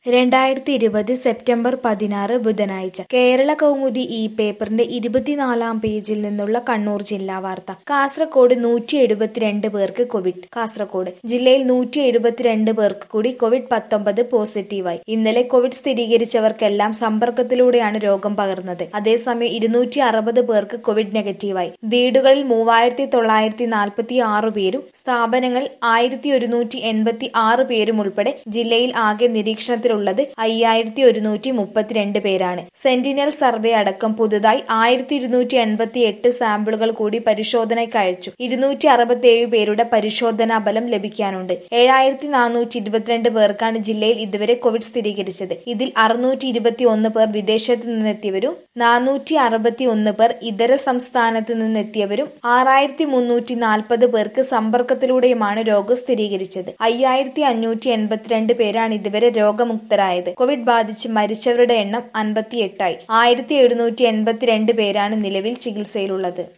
രണ്ടായിരത്തി ഇരുപത് സെപ്റ്റംബർ പതിനാറ് ബുധനാഴ്ച കേരള കൗമുദി ഈ പേപ്പറിന്റെ ഇരുപത്തിനാലാം പേജിൽ നിന്നുള്ള കണ്ണൂർ ജില്ലാ വാർത്ത കാസർകോട് നൂറ്റി എഴുപത്തിരണ്ട് പേർക്ക് കോവിഡ് കാസർകോട് ജില്ലയിൽ നൂറ്റി എഴുപത്തിരണ്ട് പേർക്ക് കൂടി കോവിഡ് പത്തൊമ്പത് പോസിറ്റീവായി ഇന്നലെ കോവിഡ് സ്ഥിരീകരിച്ചവർക്കെല്ലാം സമ്പർക്കത്തിലൂടെയാണ് രോഗം പകർന്നത് അതേസമയം ഇരുന്നൂറ്റി അറുപത് പേർക്ക് കോവിഡ് നെഗറ്റീവായി വീടുകളിൽ മൂവായിരത്തി തൊള്ളായിരത്തി നാൽപ്പത്തി ആറ് പേരും സ്ഥാപനങ്ങളിൽ ആയിരത്തി ഒരുന്നൂറ്റി എൺപത്തി ആറ് പേരും ഉൾപ്പെടെ ജില്ലയിൽ ആകെ നിരീക്ഷണത്തിലുള്ളത് അയ്യായിരത്തി ഒരുന്നൂറ്റി മുപ്പത്തിരണ്ട് പേരാണ് സെന്റിനൽ സർവേ അടക്കം പുതുതായി ആയിരത്തി ഇരുന്നൂറ്റി എൺപത്തി എട്ട് സാമ്പിളുകൾ കൂടി പരിശോധനയ്ക്ക് അയച്ചു ഇരുന്നൂറ്റി അറുപത്തിയേഴ് പേരുടെ പരിശോധനാ ഫലം ലഭിക്കാനുണ്ട് ഏഴായിരത്തി നാനൂറ്റി ഇരുപത്തിരണ്ട് പേർക്കാണ് ജില്ലയിൽ ഇതുവരെ കോവിഡ് സ്ഥിരീകരിച്ചത് ഇതിൽ അറുന്നൂറ്റി ഇരുപത്തി ഒന്ന് പേർ വിദേശത്ത് നിന്നെത്തിയവരും നാനൂറ്റി അറുപത്തി ഒന്ന് പേർ ഇതര സംസ്ഥാനത്ത് നിന്നെത്തിയവരും ആറായിരത്തി മുന്നൂറ്റി നാൽപ്പത് പേർക്ക് സമ്പർക്കത്തിലൂടെയുമാണ് രോഗം സ്ഥിരീകരിച്ചത് അയ്യായിരത്തി അഞ്ഞൂറ്റി എൺപത്തിരണ്ട് പേരാണ് ഇതുവരെ രോഗമുക്തരായത് കോവിഡ് ബാധിച്ച് മരിച്ചവരുടെ എണ്ണം അൻപത്തിയെട്ടായി ആയിരത്തി എഴുന്നൂറ്റി എൺപത്തിരണ്ട് പേരാണ് നിലവിൽ ചികിത്സയിലുള്ളത്